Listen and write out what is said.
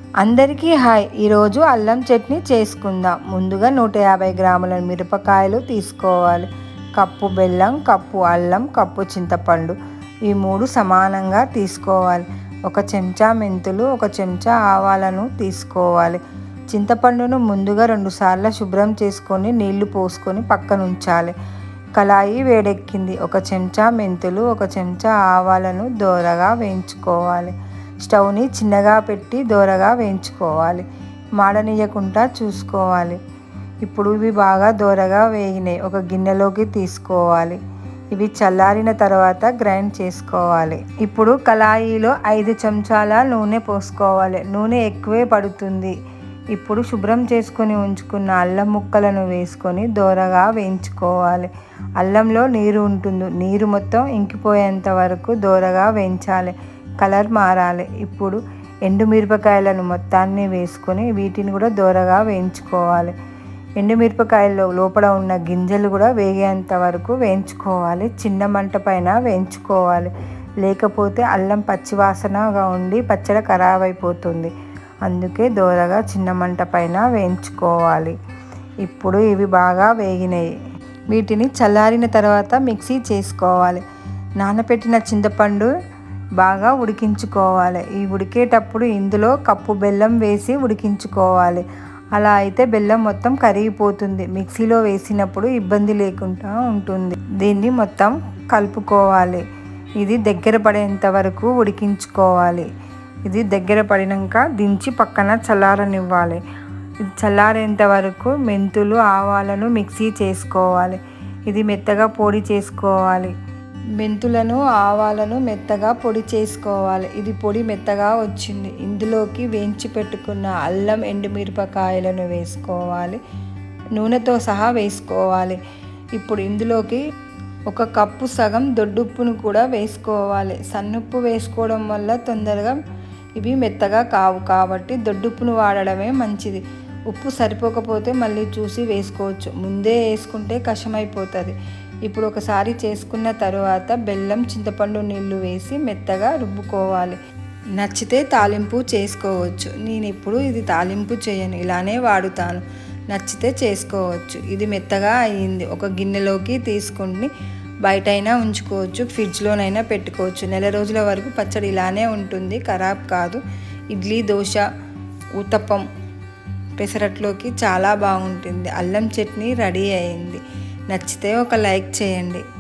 అందరికీ హాయ్ ఈరోజు అల్లం చట్నీ చేసుకుందాం ముందుగా నూట యాభై గ్రాముల మిరపకాయలు తీసుకోవాలి కప్పు బెల్లం కప్పు అల్లం కప్పు చింతపండు ఈ మూడు సమానంగా తీసుకోవాలి ఒక చెంచా మెంతులు ఒక చెంచా ఆవాలను తీసుకోవాలి చింతపండును ముందుగా రెండుసార్లు శుభ్రం చేసుకొని నీళ్లు పోసుకొని పక్కన ఉంచాలి కళాయి వేడెక్కింది ఒక చెంచా మెంతులు ఒక చెంచా ఆవాలను దోరగా వేయించుకోవాలి స్టవ్ని చిన్నగా పెట్టి దోరగా వేయించుకోవాలి మాడనీయకుండా చూసుకోవాలి ఇప్పుడు ఇవి బాగా దోరగా వేగినాయి ఒక గిన్నెలోకి తీసుకోవాలి ఇవి చల్లారిన తర్వాత గ్రైండ్ చేసుకోవాలి ఇప్పుడు కళాయిలో ఐదు చెంచాల నూనె పోసుకోవాలి నూనె ఎక్కువే పడుతుంది ఇప్పుడు శుభ్రం చేసుకొని ఉంచుకున్న అల్లం ముక్కలను వేసుకొని దోరగా వేయించుకోవాలి అల్లంలో నీరు ఉంటుంది నీరు మొత్తం ఇంకిపోయేంత వరకు దోరగా వేయించాలి కలర్ మారాలి ఇప్పుడు ఎండుమిరపకాయలను మొత్తాన్ని వేసుకొని వీటిని కూడా దోరగా వేయించుకోవాలి ఎండుమిరపకాయల్లో లోపల ఉన్న గింజలు కూడా వేగేంత వరకు వేయించుకోవాలి చిన్న మంట పైన వేయించుకోవాలి లేకపోతే అల్లం పచ్చివాసనగా ఉండి పచ్చడి ఖరాబ్ అయిపోతుంది అందుకే దోరగా చిన్న మంట పైన వేయించుకోవాలి ఇప్పుడు ఇవి బాగా వేగినాయి వీటిని చల్లారిన తర్వాత మిక్సీ చేసుకోవాలి నానబెట్టిన చింతపండు బాగా ఉడికించుకోవాలి ఈ ఉడికేటప్పుడు ఇందులో కప్పు బెల్లం వేసి ఉడికించుకోవాలి అలా అయితే బెల్లం మొత్తం కరిగిపోతుంది మిక్సీలో వేసినప్పుడు ఇబ్బంది లేకుండా ఉంటుంది దీన్ని మొత్తం కలుపుకోవాలి ఇది దగ్గర పడేంత వరకు ఉడికించుకోవాలి ఇది దగ్గర పడినాక దించి పక్కన చల్లారనివ్వాలి ఇది చల్లారేంత వరకు మెంతులు ఆవాలను మిక్సీ చేసుకోవాలి ఇది మెత్తగా పొడి చేసుకోవాలి మెంతులను ఆవాలను మెత్తగా పొడి చేసుకోవాలి ఇది పొడి మెత్తగా వచ్చింది ఇందులోకి వేయించి పెట్టుకున్న అల్లం ఎండుమిరపకాయలను వేసుకోవాలి నూనెతో సహా వేసుకోవాలి ఇప్పుడు ఇందులోకి ఒక కప్పు సగం దొడ్డుప్పును కూడా వేసుకోవాలి సన్నుప్పు వేసుకోవడం వల్ల తొందరగా ఇవి మెత్తగా కావు కాబట్టి దొడ్డుప్పును వాడడమే మంచిది ఉప్పు సరిపోకపోతే మళ్ళీ చూసి వేసుకోవచ్చు ముందే వేసుకుంటే కషమైపోతుంది ఇప్పుడు ఒకసారి చేసుకున్న తర్వాత బెల్లం చింతపండు నీళ్లు వేసి మెత్తగా రుబ్బుకోవాలి నచ్చితే తాలింపు చేసుకోవచ్చు నేను ఇప్పుడు ఇది తాలింపు చేయను ఇలానే వాడుతాను నచ్చితే చేసుకోవచ్చు ఇది మెత్తగా అయ్యింది ఒక గిన్నెలోకి తీసుకుని బయటైనా ఉంచుకోవచ్చు ఫ్రిడ్జ్లోనైనా పెట్టుకోవచ్చు నెల రోజుల వరకు పచ్చడి ఇలానే ఉంటుంది ఖరాబ్ కాదు ఇడ్లీ దోశ ఊతప్పం పెసరట్లోకి చాలా బాగుంటుంది అల్లం చట్నీ రెడీ అయింది నచ్చితే ఒక లైక్ చేయండి